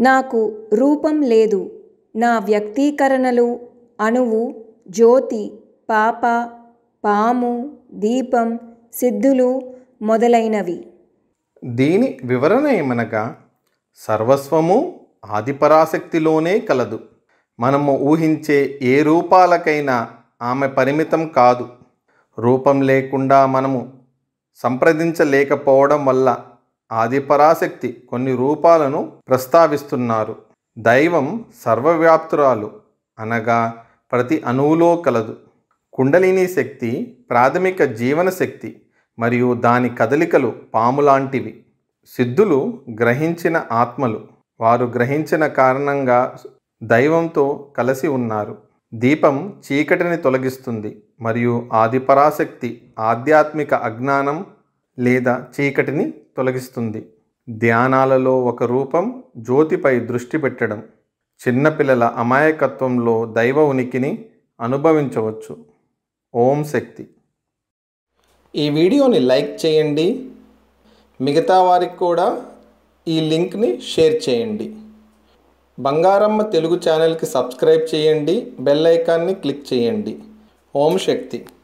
నాకు రూపం లేదు నా వ్యక్తీకరణలు అణువు జ్యోతి పాప పాము దీపం సిద్ధులు మొదలైనవి దీని వివరణ ఏమనగా సర్వస్వము ఆదిపరాశక్తిలోనే కలదు మనము ఊహించే ఏ రూపాలకైనా ఆమె పరిమితం కాదు రూపం లేకుండా మనము సంప్రదించలేకపోవడం వల్ల ఆదిపరాశక్తి కొన్ని రూపాలను ప్రస్తావిస్తున్నారు దైవం సర్వవ్యాప్తురాలు అనగా ప్రతి అణువులో కలదు కుండలిని శక్తి ప్రాథమిక జీవన శక్తి మరియు దాని కదలికలు పాములాంటివి సిద్ధులు గ్రహించిన ఆత్మలు వారు గ్రహించిన కారణంగా దైవంతో కలిసి ఉన్నారు దీపం చీకటిని తొలగిస్తుంది మరియు ఆదిపరాశక్తి ఆధ్యాత్మిక అజ్ఞానం లేదా చీకటిని తొలగిస్తుంది ధ్యానాలలో ఒక రూపం జ్యోతిపై దృష్టి పెట్టడం చిన్నపిల్లల అమాయకత్వంలో దైవ ఉనికిని అనుభవించవచ్చు ఓం శక్తి ఈ వీడియోని లైక్ చేయండి మిగతా వారికి కూడా ఈ లింక్ని షేర్ చేయండి బంగారమ్మ తెలుగు ఛానల్కి సబ్స్క్రైబ్ చేయండి బెల్ ఐకాన్ని క్లిక్ చేయండి ఓం శక్తి